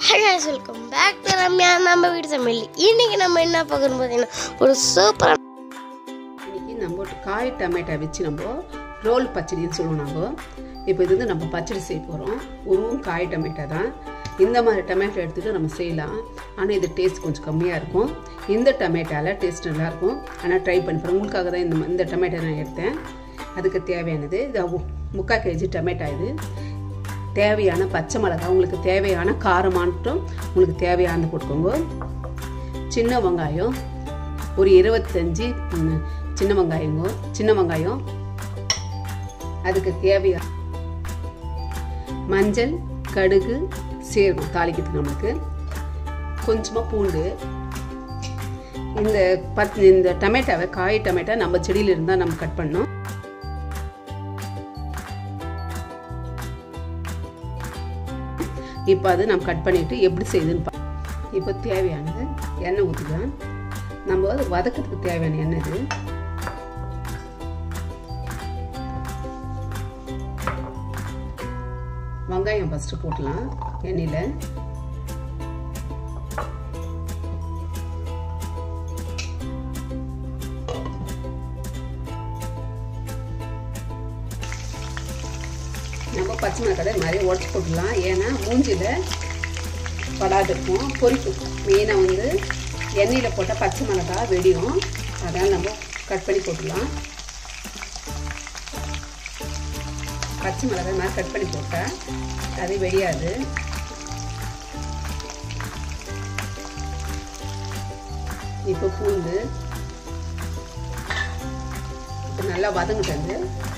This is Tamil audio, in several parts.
Hello welcome back to Ramya நம்ம வீடு சமையல் இன்னைக்கு நம்ம என்ன பார்க்கணும் பார்த்தீங்கன்னா ஒரு சூப்பரான இன்னைக்கு நம்ம ஒரு காய் டமேட்டா வச்சு நம்ம ரோல் பச்சடின்னு சொல்லுவோம் நம்ம இப்போ இது வந்து நம்ம பச்சடி செய்ய போகிறோம் உருவும் காய் டமேட்டா தான் இந்த மாதிரி டமேட்டோ எடுத்துகிட்டு நம்ம செய்யலாம் ஆனால் இது டேஸ்ட் கொஞ்சம் கம்மியாக இருக்கும் இந்த டமேட்டாவில் டேஸ்ட் நல்லாயிருக்கும் ஆனால் ட்ரை பண்ணி பாருங்க. உங்களுக்காக தான் இந்த இந்த டமேட்டா நான் எடுத்தேன் அதுக்கு தேவையானது இது மு- முக்கால் கேஜி டமேட்டா இது தேவையான பச்சை மிளகாய் உங்களுக்கு தேவையான காரமாட்டும் உங்களுக்கு தேவையானது போட்டுக்கோங்க சின்ன வெங்காயம் ஒரு இருபத்தஞ்சி ம், சின்ன வெங்காயங்க சின்ன வெங்காயம் அதுக்கு தேவையான மஞ்சள் கடுகு சீரகம் தாளிக்கிறதுக்கு நம்மளுக்கு கொஞ்சமாக பூண்டு இந்த பத் இந்த டமேட்டாவை காய் டமேட்டா நம்ம செடியில் இருந்தால் நம்ம கட் பண்ணோம் இப்போ அது நம்ம கட் பண்ணிட்டு எப்படி செய்யுதுன்னு பா இப்போ தேவையானது எண்ணெய் ஊற்றிக்கலாம் நம்ம அது வதக்கிறதுக்கு தேவையான எண்ணெய் இது வெங்காயம் ஃபஸ்ட்டு போட்டலாம் எண்ணெயில் நம்ம பச்சை மிளகாய் இது மாதிரி உடச்சி போட்டுடலாம் ஏன்னா மூஞ்சியில் படாது இருக்கும் பொரிக்கும் மெயினாக வந்து எண்ணெயில் போட்டால் பச்சை மிளகாய் வெடியும் அதனால் நம்ம கட் பண்ணி போட்டுடலாம் பச்சை மிளகாய் மாதிரி கட் பண்ணி போட்டால் அது வெடியாது இப்போ பூண்டு இப்போ நல்லா வதங்கிட்டு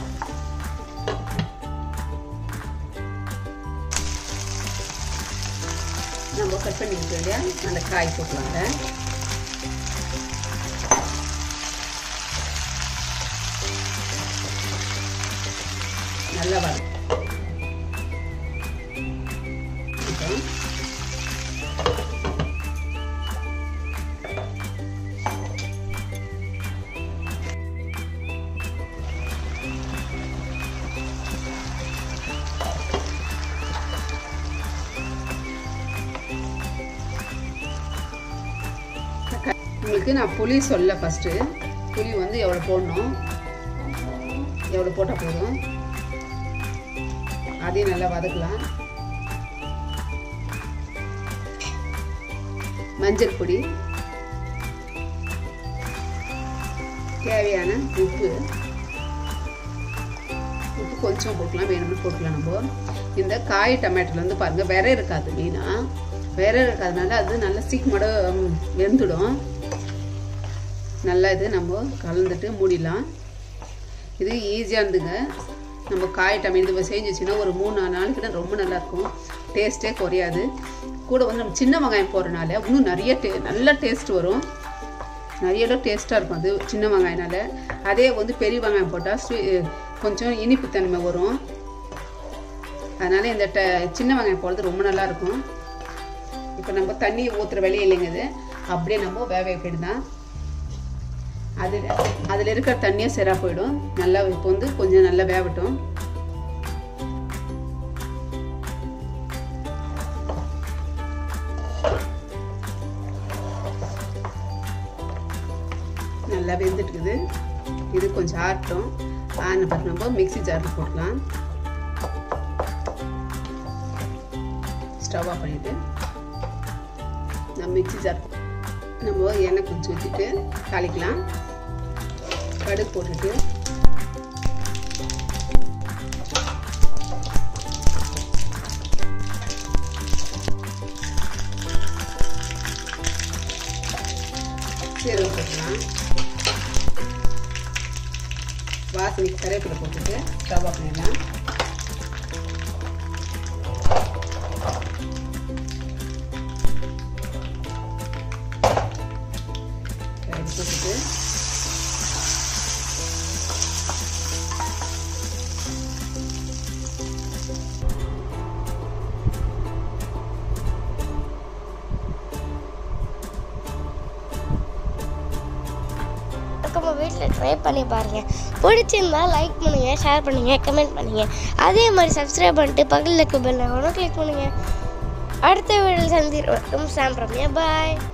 நம்ம கட் பண்ணி வைக்க வேண்டிய அந்த காய் போட்டுலாங்க நல்லா வரும் இப்போ உங்களுக்கு நான் புளி சொல்ல ஃபஸ்ட்டு புளி வந்து எவ்வளோ போடணும் எவ்வளோ போட்டால் போதும் அதையும் நல்லா வதக்கலாம் மஞ்சள் பொடி தேவையான உப்பு உப்பு கொஞ்சம் போட்டுக்கலாம் வேணும்னு போட்டுக்கலாம் நம்ம இந்த காய் டொமேட்டோல வந்து பாருங்கள் விரை இருக்காது மெயினாக விரை இருக்காதனால அது நல்லா சீக்கிரமோட ம், வெந்துடும் நல்லா இது நம்ம கலந்துட்டு மூடிடலாம் இது ஈஸியாக இருந்துங்க நம்ம காய் டமேட்டோ இது செஞ்சு வச்சுன்னா ஒரு மூணு நாலு நாளைக்கு ரொம்ப நல்லாயிருக்கும் டேஸ்ட்டே குறையாது கூட வந்து நம்ம சின்ன வெங்காயம் போடுறனால இன்னும் நிறைய டே நல்ல டேஸ்ட் வரும் நிறைய டேஸ்ட்டாக இருக்கும் அது சின்ன வெங்காயனால அதே வந்து பெரிய வெங்காயம் போட்டால் ஸ்வீ கொஞ்சம் இனிப்புத்தன்மை வரும் அதனால் இந்த ட சின்ன வெங்காயம் போடுறது ரொம்ப நல்லா இருக்கும் இப்போ நம்ம தண்ணி ஊற்றுற வேலையே இல்லைங்க இது அப்படியே நம்ம வேக வைக்கிடுதான் அதில் அதில் இருக்கிற தண்ணியும் சரியாக போயிடும் நல்லா இப்போ வந்து கொஞ்சம் நல்லா வேகட்டும் நல்லா வெந்துட்டுக்குது இது கொஞ்சம் ஆறட்டும் ஆன பிறகு நம்ம மிக்ஸி ஜாரில் போடலாம் ஸ்டவ் ஆஃப் பண்ணிவிட்டு நம்ம மிக்ஸி ஜார் நம்ம எண்ணெய் கொஞ்சம் ஊற்றிட்டு தாளிக்கலாம் கடுகு போட்டுட்டு சீரகம் போட்டுக்கலாம் வாசனைக்கு கருவேப்பிலை போட்டுட்டு ஸ்டவ் ஆஃப் பண்ணிடலாம் கடுகு போட்டுட்டு நம்ம வீட்டில் ட்ரை பண்ணி பாருங்கள் பிடிச்சிருந்தா லைக் பண்ணுங்கள் ஷேர் பண்ணுங்கள் கமெண்ட் பண்ணுங்கள் அதே மாதிரி சப்ஸ்கிரைப் பண்ணிட்டு பக்கத்தில் இருக்க பெல் ஐக்கானும் கிளிக் பண்ணுங்கள் அடுத்த வீடியோ சந்திரும் சாம்பிரமியா பாய்